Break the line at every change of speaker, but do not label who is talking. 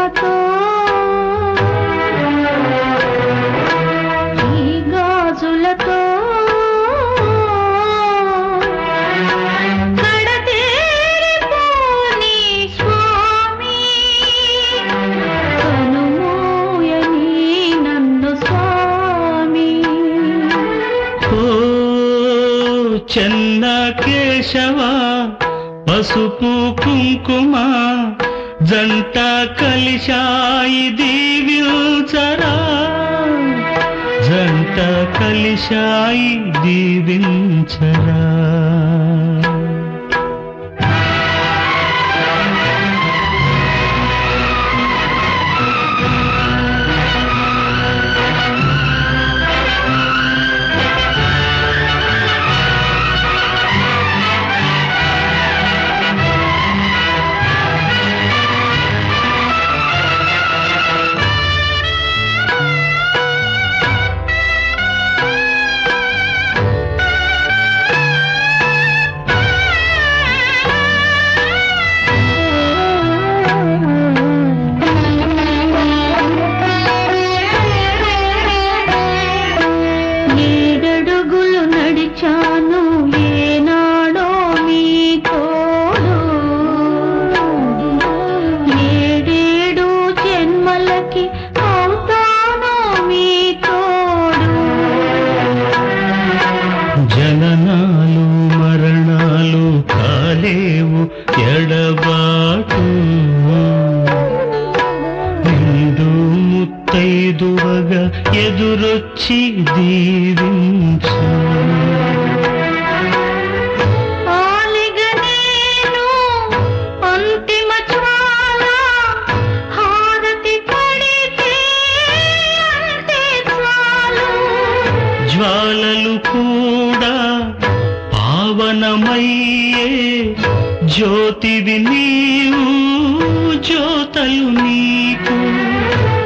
గాజులతో ఈ గాజులతో కడతేరిపోని స్వామి కనుమూయని నన్ను స్వామి
ఓ చెన్న కేశవ పసుపు కుంకుమ జంట కలిశాయి దీవించరా జంట కలిశాయి దీవించరా
ఏడడుగులు నడిచాను ఏనాడో మీ తోడు ఏడేడు జన్మలకి అవుతాను మీ తోడు
జననాలు మరణాలు కాలేవు ఎడబాటు నిండు ముత్తైదువగా ఎదురొచ్చి దీవించు
ఆలిగ నేను అంతిమ జ్వాల హారతి పడితే అంతే చాలు
జ్వాలలు కూడా పావనమయ్యే జ్యోతివి నీవు జ్యోతలు నీకు